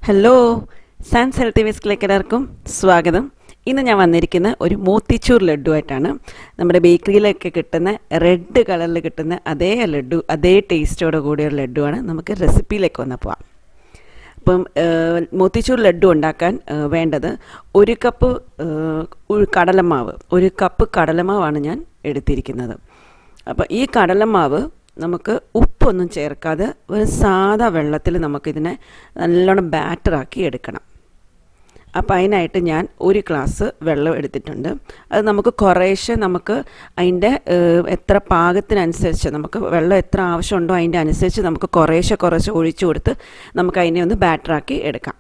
hello science healthy വിസ്കിലേക്ക് എല്ലാവർക്കും സ്വാഗതം ഇന്ന് ഞാൻ വന്നിരിക്കുന്ന ഒരു മോത്തിച്ചൂർ ലഡു ആയിട്ടാണ് നമ്മുടെ ബേക്കറിയിലൊക്കെ കിട്ടുന്ന റെഡ് കളറിൽ കിട്ടുന്ന അതേ ലഡു അതേ ടേസ്റ്റോട് കൂടിയ ഒരു ലഡുവാണ് നമുക്ക് റെസിപ്പിയിലേക്ക് വന്ന് പോവാം അപ്പം ഏഹ്, മോത്തിച്ചൂർ ലഡു ഉണ്ടാക്കാൻ ഏഹ്, വേണ്ടത് ഒരു കപ്പ് ഏഹ്, ഉ- കടലമാവ് ഒരു കപ്പ് കടലമാവാണ് ഞാൻ എടുത്തിരിക്കുന്നത് അപ്പോൾ ഈ കടലമാവ് നമുക്ക് ഉപ്പൊന്നും ചേർക്കാതെ ഒരു സാധാ വെള്ളത്തിൽ നമുക്കിതിനെ നല്ലോണം ബാറ്ററാക്കി എടുക്കണം അപ്പോൾ അതിനായിട്ട് ഞാൻ ഒരു ഗ്ലാസ് വെള്ളം എടുത്തിട്ടുണ്ട് അത് നമുക്ക് കുറേശ്ശെ നമുക്ക് അതിൻ്റെ ഏഹ്, എത്ര പാകത്തിനനുസരിച്ച് നമുക്ക് വെള്ളം എത്ര ആവശ്യമുണ്ടോ അതിൻ്റെ അനുസരിച്ച് നമുക്ക് കുറേശ്ശെ കുറേശ്ശെ ഒഴിച്ചു കൊടുത്ത് നമുക്ക് അതിനെ ഒന്ന് ബാറ്ററാക്കി എടുക്കാം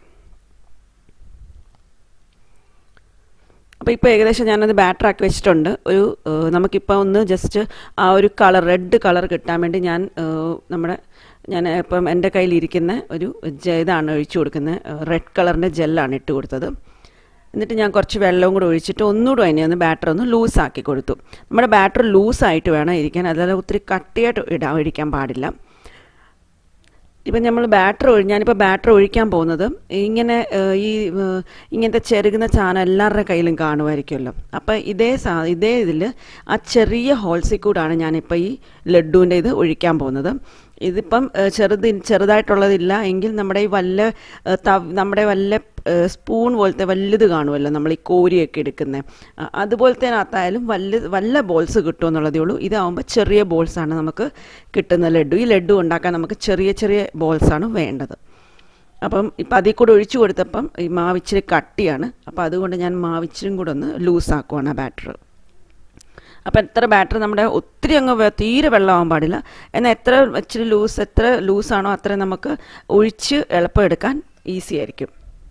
അപ്പോൾ ഇപ്പോൾ ഏകദേശം ഞാനത് ബാറ്ററാക്കി വെച്ചിട്ടുണ്ട് ഒരു ഏഹ്, നമുക്കിപ്പോൾ ഒന്ന് ജസ്റ്റ് ആ ഒരു കളർ റെഡ് കളർ കിട്ടാൻ വേണ്ടി ഞാൻ ഏഹ്, നമ്മുടെ ഞാൻ ഇപ്പം എൻ്റെ കയ്യിലിരിക്കുന്ന ഒരു ജെ- ഇതാണ് ഒഴിച്ചു കൊടുക്കുന്നത് റെഡ് കളറിൻ്റെ ജെല്ലാണ് ഇട്ട് കൊടുത്തത് എന്നിട്ട് ഞാൻ കുറച്ച് വെള്ളവും കൂടെ ഒഴിച്ചിട്ട് ഒന്നുകൂടെ അതിനെ ഒന്ന് ബാറ്റർ ഒന്ന് ലൂസാക്കി കൊടുത്തു നമ്മുടെ ബാറ്റർ ലൂസായിട്ട് വേണം ഇരിക്കാൻ അല്ലാതെ ഒത്തിരി കട്ടിയായിട്ട് ഇടാൻ ഒഴിക്കാൻ പാടില്ല ഇപ്പം നമ്മൾ ബാറ്റർ ഒഴി ഞാനിപ്പോൾ ബാറ്റർ ഒഴിക്കാൻ പോകുന്നത് ഇങ്ങനെ ഏഹ്, ഈ ഏഹ്, ഇങ്ങനത്തെ ചെറുകുന്ന ചാന എല്ലാവരുടെ കയ്യിലും കാണുമായിരിക്കുമല്ലോ അപ്പോൾ ഇതേ സാ ഇതേ ഇതിൽ ആ ചെറിയ ഹോൾസിൽ കൂടാണ് ഞാനിപ്പോൾ ഈ ലഡുവിൻ്റെ ഇത് ഒഴിക്കാൻ പോകുന്നത് ഇതിപ്പം ഏഹ്, ചെറുത് ചെറുതായിട്ടുള്ളതില്ല എങ്കിൽ നമ്മുടെ ഈ വല്ല ഏഹ്, തവ് നമ്മുടെ വല്ല ഏഹ്, സ്പൂൺ പോലത്തെ വലുത് കാണുമല്ലോ നമ്മൾ ഈ കോരിയൊക്കെ എടുക്കുന്നത് അതുപോലത്തേനകത്തായാലും വല്ല വല്ല ബോൾസ് കിട്ടുമെന്നുള്ളതേ ഉള്ളൂ ഇതാവുമ്പോൾ ചെറിയ ബോൾസാണ് നമുക്ക് കിട്ടുന്ന ലഡു ഈ ലഡു ഉണ്ടാക്കാൻ നമുക്ക് ചെറിയ ചെറിയ ബോൾസാണ് വേണ്ടത് അപ്പം ഇപ്പം അതിൽ കൂടെ ഒഴിച്ചു കൊടുത്തപ്പം ഈ മാവിച്ചിരി കട്ടിയാണ് അപ്പോൾ അതുകൊണ്ട് ഞാൻ മാവിച്ചിരും കൂടെ ഒന്ന് ലൂസാക്കുവാണ് ആ ബാറ്റർ അപ്പോൾ എത്ര ബാറ്റർ നമ്മുടെ ഒത്തിരി അങ്ങ് വെ- തീരെ വെള്ളമാവാൻ പാടില്ല എന്നാൽ എത്ര ഇച്ചിരി ലൂസ് എത്ര ലൂസാണോ അത്രയും നമുക്ക് ഒഴിച്ച് എളുപ്പം എടുക്കാൻ ഈസി ആയിരിക്കും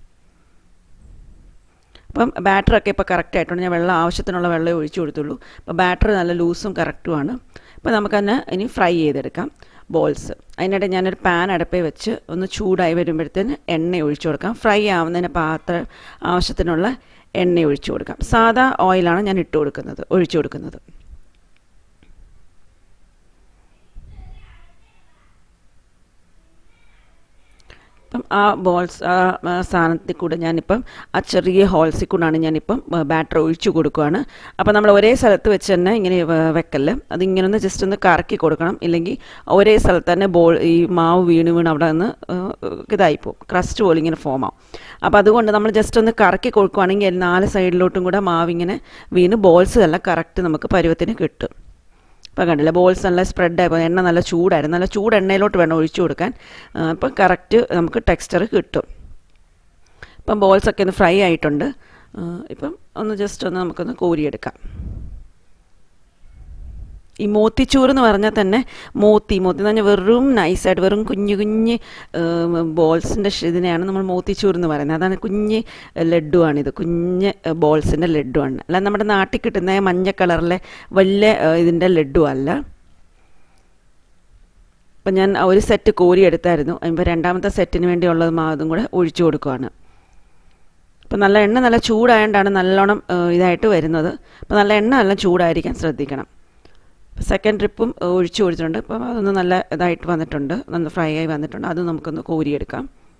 അപ്പം ബാറ്ററൊക്കെ ഇപ്പോൾ കറക്റ്റ് ആയിട്ടുണ്ട് ഞാൻ വെള്ളം ആവശ്യത്തിനുള്ള വെള്ളം ഒഴിച്ചു കൊടുത്തുള്ളൂ അപ്പോൾ ബാറ്റർ നല്ല ലൂസും കറക്റ്റുമാണ് അപ്പോൾ നമുക്കതിനെ ഇനി ഫ്രൈ ചെയ്തെടുക്കാം ബോൾസ് അതിനിടെ ഞാനൊരു പാൻ അടുപ്പേ വെച്ച് ഒന്ന് ചൂടായി വരുമ്പോഴത്തേന് എണ്ണ ഒഴിച്ചു കൊടുക്കാം ഫ്രൈ ആവുന്നതിന് പാത്ര ആവശ്യത്തിനുള്ള എണ്ണ ഒഴിച്ചു കൊടുക്കാം സാദാ ഓയിലാണ് ഞാൻ ഇട്ട് കൊടുക്കുന്നത് ഒഴിച്ചു കൊടുക്കുന്നത് ഇപ്പം ആ ബോൾസ് ആ ആ സാധനത്തിൽ കൂടെ ഞാനിപ്പം ആ ചെറിയ ഹോൾസിൽ കൂടാണ് ഞാനിപ്പം ബാറ്റർ ഒഴിച്ചു കൊടുക്കുകയാണ് അപ്പോൾ നമ്മൾ ഒരേ സ്ഥലത്ത് വെച്ച് തന്നെ ഇങ്ങനെ വെ- വെക്കല്ല് അതിങ്ങനെ ഒന്ന് ജസ്റ്റ് ഒന്ന് കറക്കി കൊടുക്കണം ഇല്ലെങ്കിൽ ഒരേ സ്ഥലത്ത് തന്നെ ബോൾ ഈ മാവ് വീണ് വീണ് അവിടെ നിന്ന് ഇതായിപ്പോവും ക്രസ്റ്റ് പോലെ ഇങ്ങനെ ഫോം ആവും അപ്പോൾ അതുകൊണ്ട് നമ്മൾ ജസ്റ്റ് ഒന്ന് കറക്കി കൊടുക്കുകയാണെങ്കിൽ നാല് സൈഡിലോട്ടും കൂടെ മാവ് ഇങ്ങനെ വീണ് ബോൾസ് എല്ലാം കറക്റ്റ് നമുക്ക് പരുവത്തിന് കിട്ടും ഇപ്പം കണ്ടില്ല ബോൾസ് നല്ല സ്പ്രെഡായി പോകും എണ്ണ നല്ല ചൂടായിരുന്നു നല്ല ചൂട് എണ്ണയിലോട്ട് വേണം ഒഴിച്ചു കൊടുക്കാൻ അപ്പം കറക്റ്റ് നമുക്ക് ടെക്സ്ചർ കിട്ടും ഇപ്പം ബോൾസൊക്കെ ഒന്ന് ഫ്രൈ ആയിട്ടുണ്ട് ആ, ഇപ്പം ഒന്ന് ജസ്റ്റ് ഒന്ന് നമുക്കൊന്ന് കോരിയെടുക്കാം ഈ മോത്തിച്ചൂർ എന്ന് പറഞ്ഞാൽ തന്നെ മോത്തി മോത്തി എന്ന് പറഞ്ഞാൽ വെറും നൈസായിട്ട് വെറും കുഞ്ഞു കുഞ്ഞ് ബോൾസിൻ്റെ ഇതിനെയാണ് നമ്മൾ മോത്തിച്ചൂർ എന്ന് പറയുന്നത് അതാണ് കുഞ്ഞ് ലഡുവാണിത് കുഞ്ഞ് ബോൾസിൻ്റെ ലഡുവാണ് അല്ല നമ്മുടെ നാട്ടിൽ കിട്ടുന്ന മഞ്ഞ കളറിലെ വലിയ ഏഹ്, ഇതിൻ്റെ ലഡു അല്ല അപ്പം ഞാൻ ഒരു സെറ്റ് കോരി എടുത്തായിരുന്നു അതിപ്പോൾ രണ്ടാമത്തെ സെറ്റിന് വേണ്ടിയുള്ളത് മാ അതും കൂടെ ഒഴിച്ചു കൊടുക്കുവാണ് അപ്പം നല്ല എണ്ണ നല്ല ചൂടായതുകൊണ്ടാണ് നല്ലോണം ഏഹ്, ഇതായിട്ട് വരുന്നത് അപ്പം നല്ല എണ്ണ നല്ല ചൂടായിരിക്കാൻ ശ്രദ്ധിക്കണം സെക്കൻഡ് ട്രിപ്പും ഒഴിച്ചു കൊടുത്തിട്ടുണ്ട് അപ്പം അതൊന്ന് നല്ല ഇതായിട്ട് വന്നിട്ടുണ്ട് നല്ല ഫ്രൈ ആയി വന്നിട്ടുണ്ട് അത് നമുക്കൊന്ന് കോരിയെടുക്കാം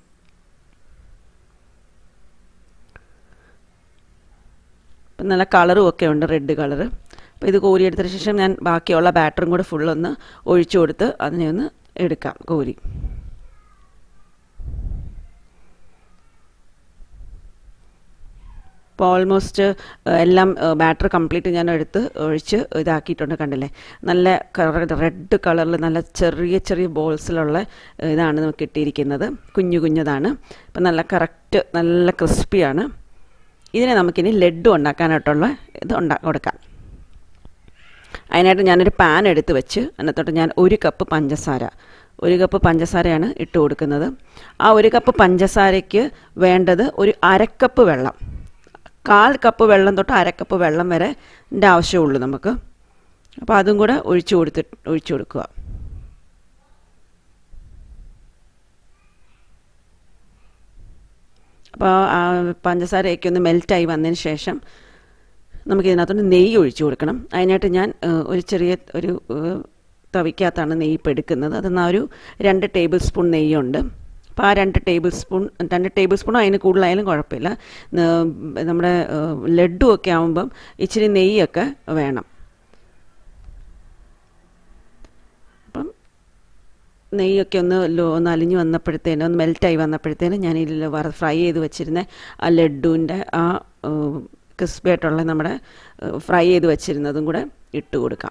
ഇപ്പം നല്ല കളറും ഒക്കെ ഉണ്ട് റെഡ് കളറ് അപ്പോൾ ഇത് കോരിയെടുത്തതിന് ശേഷം ഞാൻ ബാക്കിയുള്ള ബാറ്ററും കൂടെ ഫുള്ളൊന്ന് ഒഴിച്ചു കൊടുത്ത് അതിനെ ഒന്ന് എടുക്കാം കോരി ഇപ്പോൾ ഓൾമോസ്റ്റ് എല്ലാം ബാറ്റർ കംപ്ലീറ്റ് ഞാൻ എടുത്ത് ഒഴിച്ച് ഇതാക്കിയിട്ടുണ്ട് കണ്ടില്ലേ നല്ല റെഡ് കളറിൽ നല്ല ചെറിയ ചെറിയ ബോൾസിലുള്ള ഇതാണ് നമുക്ക് കിട്ടിയിരിക്കുന്നത് കുഞ്ഞു കുഞ്ഞതാണ് ഇപ്പം നല്ല കറക്റ്റ് നല്ല ക്രിസ്പിയാണ് ഇതിനെ നമുക്കിനി ലഡു ഉണ്ടാക്കാനായിട്ടുള്ള ഇത് ഉണ്ടാ കൊടുക്കാം അതിനായിട്ട് ഞാനൊരു പാൻ എടുത്ത് വെച്ച് അതിനകത്തോട്ട് ഞാൻ ഒരു കപ്പ് പഞ്ചസാര ഒരു കപ്പ് പഞ്ചസാരയാണ് ഇട്ട് കൊടുക്കുന്നത് ആ ഒരു കപ്പ് പഞ്ചസാരയ്ക്ക് വേണ്ടത് ഒരു അരക്കപ്പ് വെള്ളം കാൽ കപ്പ് വെള്ളം തൊട്ട് അരക്കപ്പ് വെള്ളം വരെ ൻ്റെ ആവശ്യമുള്ളൂ നമുക്ക് അപ്പോൾ അതും കൂടെ ഒഴിച്ചു കൊടുത്ത് ഒഴിച്ചു കൊടുക്കുക അപ്പോൾ ആ പഞ്ചസാരയൊക്കെ ഒന്ന് മെൽറ്റായി വന്നതിന് ശേഷം നമുക്ക് ഇതിനകത്തോട്ട് നെയ്യ് ഒഴിച്ചു കൊടുക്കണം അതിനായിട്ട് ഞാൻ ഏഹ്, ഒരു ചെറിയ ഒരു ഏഹ്, തവിക്കകത്താണ് നെയ്യ് ഇപ്പോൾ എടുക്കുന്നത് അതെന്നാൽ ഒരു രണ്ട് ടേബിൾ സ്പൂൺ നെയ്യുണ്ട് അപ്പോൾ ആ രണ്ട് ടേബിൾ സ്പൂൺ രണ്ട് ടേബിൾ സ്പൂണോ അതിന് കൂടുതലായാലും കുഴപ്പമില്ല ന- നമ്മുടെ ലഡു ഒക്കെ ആകുമ്പം ഇച്ചിരി നെയ്യൊക്കെ വേണം അപ്പം നെയ്യൊക്കെ ഒന്ന് ലോ ഒന്ന് അലിഞ്ഞ് വന്നപ്പോഴത്തേനും ഒന്ന് മെൽറ്റായി വന്നപ്പോഴത്തേനും ഞാൻ ഇതിൽ വറ ഫ്രൈ ചെയ്ത് വെച്ചിരുന്ന ആ ലഡുവിൻ്റെ ആ ക്രിസ്പി ആയിട്ടുള്ള നമ്മുടെ ഫ്രൈ ചെയ്ത് വെച്ചിരുന്നതും കൂടെ ഇട്ട് കൊടുക്കാം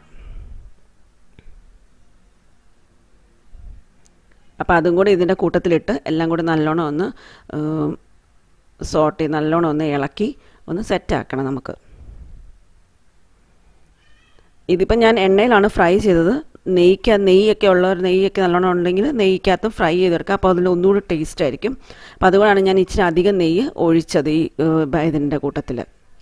അപ്പോൾ അതും കൂടി ഇതിൻ്റെ കൂട്ടത്തിലിട്ട് എല്ലാം കൂടി നല്ലോണം ഒന്ന് സോട്ട് ചെയ്ത് നല്ലോണം ഒന്ന് ഇളക്കി ഒന്ന് സെറ്റാക്കണം നമുക്ക് ഇതിപ്പം ഞാൻ എണ്ണയിലാണ് ഫ്രൈ ചെയ്തത് നെയ്ക്ക് നെയ്യൊക്കെ ഉള്ളവർ നെയ്യൊക്കെ നല്ലോണം ഉണ്ടെങ്കിൽ നെയ്ക്കകത്തും ഫ്രൈ ചെയ്തെടുക്കുക അപ്പോൾ അതിൽ ഒന്നുകൂടി ടേസ്റ്റ് ആയിരിക്കും അപ്പോൾ അതുകൊണ്ടാണ് ഞാൻ ഇച്ചിരി അധികം നെയ്യ് ഒഴിച്ചത് ഈ ഏഹ്, ഇതിൻ്റെ കൂട്ടത്തിൽ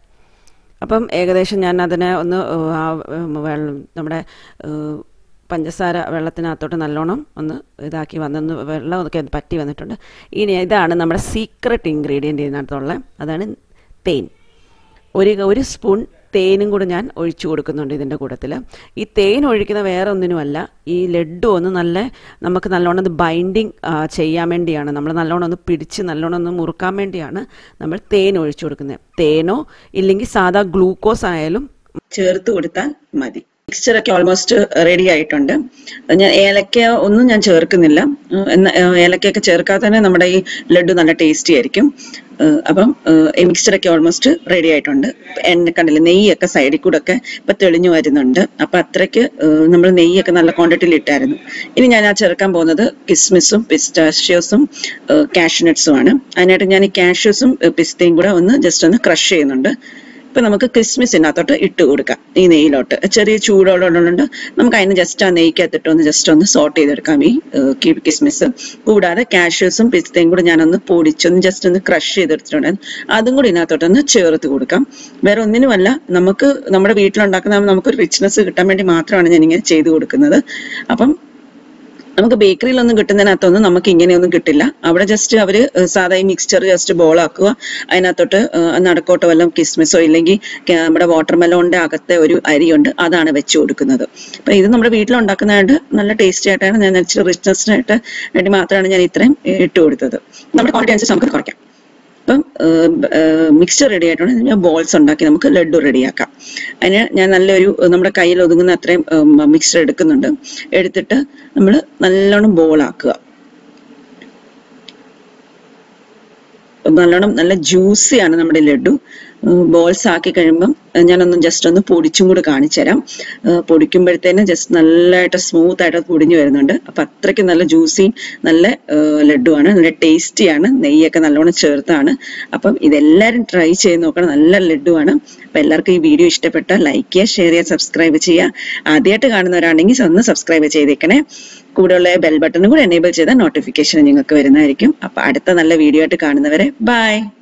അപ്പം ഏകദേശം ഞാൻ അതിനെ ഒന്ന് ഏഹ്, ആ ഏഹ്, വെള്ളം നമ്മുടെ ഏഹ്, പഞ്ചസാര വെള്ളത്തിനകത്തോട്ട് നല്ലോണം ഒന്ന് ഇതാക്കി വന്നൊന്ന് വെള്ളം ഒക്കെ പറ്റി വന്നിട്ടുണ്ട് ഇനി ഇതാണ് നമ്മുടെ സീക്രട്ട് ഇൻഗ്രീഡിയൻ്റ് ഇതിനകത്തുള്ള അതാണ് തേൻ ഒരു ഒരു സ്പൂൺ തേനും കൂടെ ഞാൻ ഒഴിച്ചു കൊടുക്കുന്നുണ്ട് ഇതിൻ്റെ കൂട്ടത്തിൽ ഈ തേൻ ഒഴിക്കുന്ന വേറെ ഒന്നിനുമല്ല ഈ ലഡു ഒന്ന് നല്ല നമുക്ക് നല്ലോണം ഒന്ന് ബൈൻഡിങ് ചെയ്യാൻ വേണ്ടിയാണ് നമ്മൾ നല്ലോണം ഒന്ന് പിടിച്ച് നല്ലോണം ഒന്ന് മുറുക്കാൻ വേണ്ടിയാണ് നമ്മൾ തേൻ ഒഴിച്ചു കൊടുക്കുന്നത് തേനോ ഇല്ലെങ്കിൽ സാധാ ഗ്ലൂക്കോസ് ആയാലും ചേർത്ത് കൊടുത്താൽ മതി മിക്സ്ചറൊക്കെ ഓൾമോസ്റ്റ് റെഡി ആയിട്ടുണ്ട് ഞാൻ ഏലക്ക ഒന്നും ഞാൻ ചേർക്കുന്നില്ല ഉം, എന്ന ഏഹ്, ഏലക്കയൊക്കെ ചേർക്കാതെ തന്നെ നമ്മുടെ ഈ ലഡു നല്ല ടേസ്റ്റി ആയിരിക്കും ഏഹ്, അപ്പം ഏഹ്, ഈ മിക്സ്ചറൊക്കെ ഓൾമോസ്റ്റ് റെഡി ആയിട്ടുണ്ട് എണ്ണ കണ്ടില്ല നെയ്യൊക്കെ സൈഡിൽ കൂടെ ഒക്കെ ഇപ്പൊ തെളിഞ്ഞു വരുന്നുണ്ട് അപ്പൊ അത്രയ്ക്ക് നമ്മൾ നെയ്യൊക്കെ നല്ല ക്വാണ്ടിറ്റിയിൽ ഇട്ടായിരുന്നു ഇനി ഞാൻ ആ ചേർക്കാൻ പോകുന്നത് കിസ്മിസും പിസ്റ്റാഷ്യോസും കാഷ്നട്സും ആണ് അതിനായിട്ട് ഞാൻ ഈ കാഷ്യൂസും പിസ്തയും കൂടെ ഒന്ന് ജസ്റ്റ് ഒന്ന് ക്രഷ് ചെയ്യുന്നുണ്ട് ഇപ്പൊ നമുക്ക് ക്രിസ്മസിനകത്തോട്ട് ഇട്ട് കൊടുക്കാം ഈ നെയ്യിലോട്ട് ചെറിയ ചൂടോടുണ്ട് നമുക്ക് അതിന് ജസ്റ്റ് ആ നെയ്ക്കകത്തിട്ട് ഒന്ന് ജസ്റ്റ് ഒന്ന് സോട്ട് ചെയ്തെടുക്കാം ഈ ഏഹ്, കിസ്മിസ് കൂടാതെ കാഷ്യൂസും പിസ്തയും കൂടെ ഞാനൊന്ന് പൊടിച്ചൊന്ന് ജസ്റ്റ് ഒന്ന് ക്രഷ് ചെയ്തെടുത്തിട്ടുണ്ട് അതും കൂടി ഇതിനകത്തോട്ടൊന്ന് ചേർത്ത് കൊടുക്കാം വേറെ ഒന്നിനുമല്ല നമുക്ക് നമ്മുടെ വീട്ടിലുണ്ടാക്കുന്ന നമുക്കൊരു റിച്ച്നെസ് കിട്ടാൻ വേണ്ടി മാത്രമാണ് ഞാൻ ഇങ്ങനെ ചെയ്തു കൊടുക്കുന്നത് അപ്പം നമുക്ക് ബേക്കറിയിലൊന്നും കിട്ടുന്നതിനകത്തൊന്നും നമുക്ക് ഇങ്ങനെയൊന്നും കിട്ടില്ല അവിടെ ജസ്റ്റ് അവർ സാധാ ഈ മിക്സ്ചർ ജസ്റ്റ് ബോളാക്കുക അതിനകത്തോട്ട് ഏഹ്, നടക്കോട്ടോ വല്ലതും കിസ്മിസോ ഇല്ലെങ്കിൽ ക- നമ്മുടെ വാട്ടർ മെലോണിന്റെ അകത്തെ ഒരു അരിയുണ്ട് അതാണ് വെച്ച് കൊടുക്കുന്നത് അപ്പം ഇത് നമ്മുടെ വീട്ടിലുണ്ടാക്കുന്നതായിട്ട് നല്ല ടേസ്റ്റി ആയിട്ടാണ് ഞാൻ ഇച്ചിരി റിച്ച്നെസ്സിനായിട്ട് വേണ്ടി മാത്രമാണ് ഞാൻ ഇത്രയും ഇട്ട് കൊടുത്തത് നമ്മുടെ ക്വാണ്ടിറ്റി അനുസരിച്ച് നമുക്ക് കുറയ്ക്കാം അപ്പം മിക്സ്ചർ റെഡി ആയിട്ടുണ്ട് ഞാൻ ബോൾസ് ഉണ്ടാക്കി നമുക്ക് ലഡു റെഡിയാക്കാം അതിന് ഞാൻ നല്ലൊരു ഏഹ്, നമ്മുടെ കയ്യിൽ ഒതുങ്ങുന്ന അത്രയും മിക്സ്ചർ എടുക്കുന്നുണ്ട് എടുത്തിട്ട് നമ്മൾ നല്ലോണം ബോളാക്കുക നല്ലോണം നല്ല ജ്യൂസിയാണ് നമ്മുടെ ലഡു ബോൾസ് ആക്കി കഴിയുമ്പം ഏഹ് ഞാനൊന്ന് ജസ്റ്റ് ഒന്ന് പൊടിച്ചും കൂടി കാണിച്ചു തരാം ഏഹ് പൊടിക്കുമ്പോഴത്തേനും ജസ്റ്റ് നല്ലതായിട്ട് സ്മൂത്ത് ആയിട്ട് അത് പൊടിഞ്ഞു വരുന്നുണ്ട് അപ്പൊ അത്രയ്ക്ക് നല്ല ജ്യൂസി നല്ല ഏഹ് ലഡുവാണ് നല്ല ടേസ്റ്റിയാണ് നെയ്യൊക്കെ നല്ലോണം ചേർത്താണ് അപ്പം ഇതെല്ലാവരും ട്രൈ ചെയ്ത് നോക്കണം നല്ല ലഡുവാണ് അപ്പൊ എല്ലാവർക്കും ഈ വീഡിയോ ഇഷ്ടപ്പെട്ടാൽ ലൈക്ക് ചെയ്യുക ഷെയർ ചെയ്യുക സബ്സ്ക്രൈബ് ചെയ്യുക ആദ്യമായിട്ട് കാണുന്നവരാണെങ്കിൽ ഒന്ന് സബ്സ്ക്രൈബ് ചെയ്തേക്കണേ കൂടെയുള്ള ബെൽ ബട്ടണും കൂടി എനേബിൾ ചെയ്താൽ നോട്ടിഫിക്കേഷൻ നിങ്ങൾക്ക് വരുന്നതായിരിക്കും അപ്പൊ അടുത്ത നല്ല വീഡിയോ ആയിട്ട് കാണുന്നവരെ ബൈ